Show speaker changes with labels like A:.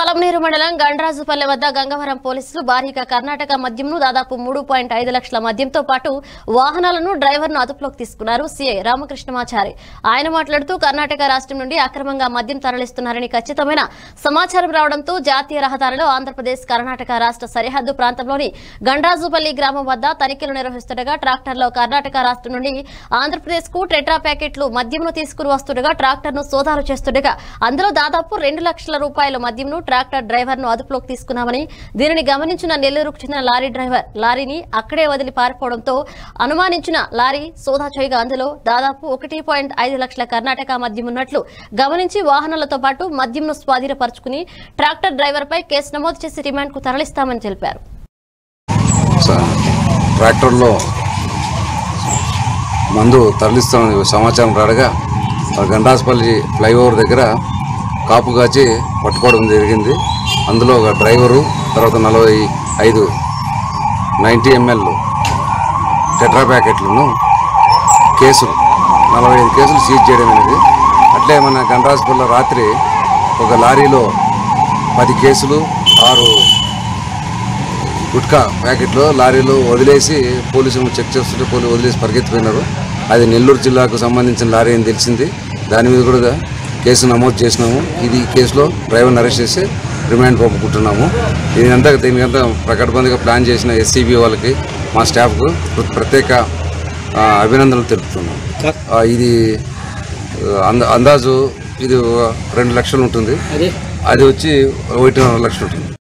A: పలమనేరు మండలం గండ్రాజుపల్లె వద్ద గంగవరం పోలీసులు భారీగా కర్ణాటక మద్యంను దాదాపు మూడు పాయింట్ ఐదు లక్షల మద్యంతో పాటు వాహనాలను డ్రైవర్ను అదుపులోకి తీసుకున్నారు సీఐ రామకృష్ణమాచారి ఆయన మాట్లాడుతూ కర్ణాటక రాష్ట్రం నుండి అక్రమంగా మద్యం తరలిస్తున్నారని ఖచ్చితమైన సమాచారం రావడంతో జాతీయ రహదారిలో ఆంధ్రప్రదేశ్ కర్ణాటక రాష్ట్ర సరిహద్దు ప్రాంతంలోని గండ్రాజుపల్లి గ్రామం వద్ద తనిఖీలు నిర్వహిస్తుండగా ట్రాక్టర్లో కర్ణాటక రాష్ట్రం నుండి ఆంధ్రప్రదేశ్ కు టెట్రా ప్యాకెట్లు మద్యంను తీసుకుని వస్తుండగా ట్రాక్టర్ ను సోదాలు చేస్తుండగా అందులో దాదాపు రెండు లక్షల రూపాయల మద్యంను ట్రాక్టర్ డ్రైవర్ ను అదుపులోకి తీసుకున్నామని దీనిని గమనించిన నెల్లూరుకు చెందిన లారీ డ్రైవర్ లారీని అక్కడే వదిలి పారిపోవడంతో అనుమానించిన లారీ సోదా చేయగా అందులో దాదాపు ఒకటి పాయింట్ ఐదు లక్షల కర్ణాటక మద్యం ఉన్నట్లు గమనించి వాహనాలతో పాటు మద్యంను స్వాధీనపరుచుకుని ట్రాక్టర్ డ్రైవర్ పై కేసు నమోదు చేసి రిమాండ్ కు తరలిస్తామని తెలిపారు
B: స- ట్రాక్టర్లో మందు తరలిస్తామని సమాచారం రాడగా ఆ గండాస్పల్లి ఫ్లైఓవర్ దగ్గర కాపు కాచి పట్టుకోవడం జరిగింది అందులో ఒక డ్రైవరు తర్వాత నలభై ఐదు నైంటీ ఎంఎల్ టెట్రా ప్యాకెట్లను కేసులు నలభై ఐదు కేసులు సీజ్ చేయడం అనేది అట్లే మన గండ్రాస్పల్లిలో రాత్రి ఒక లారీలో పది కేసులు ఆరు గుట్కా ప్యాకెట్లు లారీలో వదిలేసి పోలీసులు చెక్ చేస్తుంటే పోలీసు వదిలేసి పరిగెత్తిపోయినారు అది నెల్లూరు జిల్లాకు సంబంధించిన లారీ అని తెలిసింది దాని మీద కూడా కేసు నమోదు చేసినాము ఇది ఈ కేసులో డ్రైవర్ని అరెస్ట్ చేసి రిమాండ్ పంపుకుంటున్నాము దీనికంతా దీనికంతా ప్రకటబందిగా ప్లాన్ చేసిన ఎస్సీబీ వాళ్ళకి మా స్టాఫ్కు ప్ర- ప్రత్యేక ఆ, అభినందనలు తెలుపుతున్నాం ఆ, ఇది ఆ, అంద అందాజు ఇది ఒక రెండు లక్షలు ఉంటుంది అది వచ్చి ఒకటిన్నర లక్షలు ఉంటుంది